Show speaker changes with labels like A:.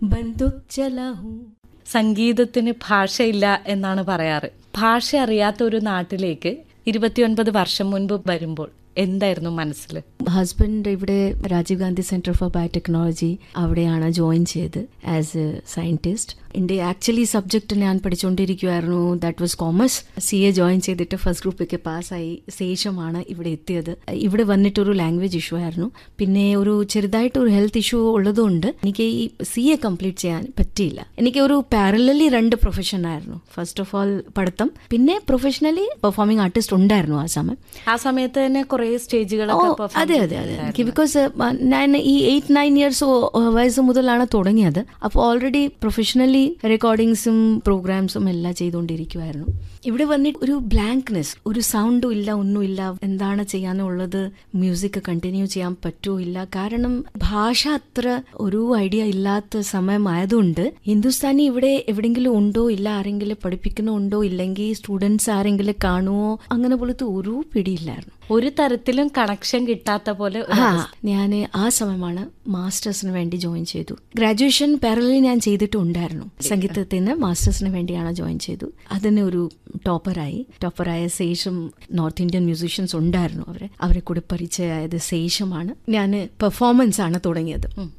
A: ബന്ദുക് ചലാഹൂ
B: സംഗീതത്തിന് ഭാഷയില്ല എന്നാണ് പറയാറ് ഭാഷ അറിയാത്ത ഒരു നാട്ടിലേക്ക് ഇരുപത്തിയൊൻപത് വർഷം മുൻപ് വരുമ്പോൾ എന്തായിരുന്നു മനസ്സിൽ
A: ഹസ്ബൻഡ് ഇവിടെ Rajiv Gandhi centre for biotechnology അവിടെയാണ് ജോയിൻ ചെയ്ത് ആസ് എ സയന്റിസ്റ്റ് എൻ്റെ ആക്ച്വലി സബ്ജക്റ്റ് ഞാൻ പഠിച്ചുകൊണ്ടിരിക്കുമായിരുന്നു that was commerce C A join ചെയ്തിട്ട് ഫസ്റ്റ് ഗ്രൂപ്പൊക്കെ പാസ്സായി ശേഷമാണ് ഇവിടെ എത്തിയത് ഇവിടെ വന്നിട്ടൊരു ലാംഗ്വേജ് ഇഷ്യൂ ആയിരുന്നു പിന്നെ ഒരു ചെറുതായിട്ട് ഒരു ഹെൽത്ത് ഇഷ്യൂ ഉള്ളതുകൊണ്ട് എനിക്ക് ഈ സി എ കംപ്ലീറ്റ് ചെയ്യാൻ പറ്റിയില്ല എനിക്ക് ഒരു പാരലലി രണ്ട് പ്രൊഫഷൻ ആയിരുന്നു ഫസ്റ്റ് ഓഫ് ഓൾ പഠിത്തം പിന്നെ പ്രൊഫഷണലി പെർഫോമിംഗ് ആർട്ടിസ്റ്റ് ഉണ്ടായിരുന്നു ആ സമയം
B: ആ സമയത്ത് തന്നെ കുറെ സ്റ്റേജുകളൊക്കെ
A: ഓ, അതെ അതെ അതെ എനിക്ക് ബിക്കോസ് ഞാൻ ഈ എയ്റ്റ് നയൻ ഇയേഴ്സ് വയസ്സ് മുതലാണ് തുടങ്ങിയത് അപ്പോൾ ഓൾറെഡി പ്രൊഫഷണലി റെക്കോർഡിങ്സും പ്രോഗ്രാംസും എല്ലാം ചെയ്തുകൊണ്ടിരിക്കുമായിരുന്നു ഇവിടെ വന്നിട്ട് ഒരു ബ്ലാങ്ക്നെസ് ഒരു സൗണ്ടും ഇല്ല ഒന്നുമില്ല എന്താണ് ചെയ്യാനുള്ളത് മ്യൂസിക് കണ്ടിന്യൂ ചെയ്യാൻ പറ്റുമോ ഇല്ല കാരണം ഭാഷ അത്ര ഒരു ഐഡിയ ഇല്ലാത്ത സമയമായതുകൊണ്ട് ഹിന്ദുസ്ഥാനി ഇവിടെ എവിടെയെങ്കിലും ഉണ്ടോ ഇല്ല ആരെങ്കിലും പഠിപ്പിക്കുന്നുണ്ടോ ഇല്ലെങ്കിൽ സ്റ്റുഡൻസ് ആരെങ്കിലും കാണുമോ അങ്ങനെ പോലത്തെ ഒരു പിടിയില്ലായിരുന്നു
B: ഒരു തരത്തിലും കണക്ഷൻ കിട്ടാത്ത പോലെ ഒരു
A: ആ ഞാൻ ആ സമയമാണ് മാസ്റ്റേഴ്സിന് വേണ്ടി ജോയിൻ ചെയ്തു ഗ്രാജുവേഷൻ പാരലി ഞാൻ ചെയ്തിട്ടുണ്ടായിരുന്നു സംഗീതത്തിന് മാസ്റ്റേഴ്സിന് വേണ്ടിയാണ് ജോയിൻ ചെയ്തു അതിന് ഒരു ടോപ്പറായി ടോപ്പറായ ശേഷം നോർത്ത് ഇന്ത്യൻ മ്യൂസീഷ്യൻസ് ഉണ്ടായിരുന്നു അവരെ അവരെ കൂടെ പരിചയമായത് ശേഷമാണ് ഞാൻ പെർഫോമൻസ് ആണ് തുടങ്ങിയത്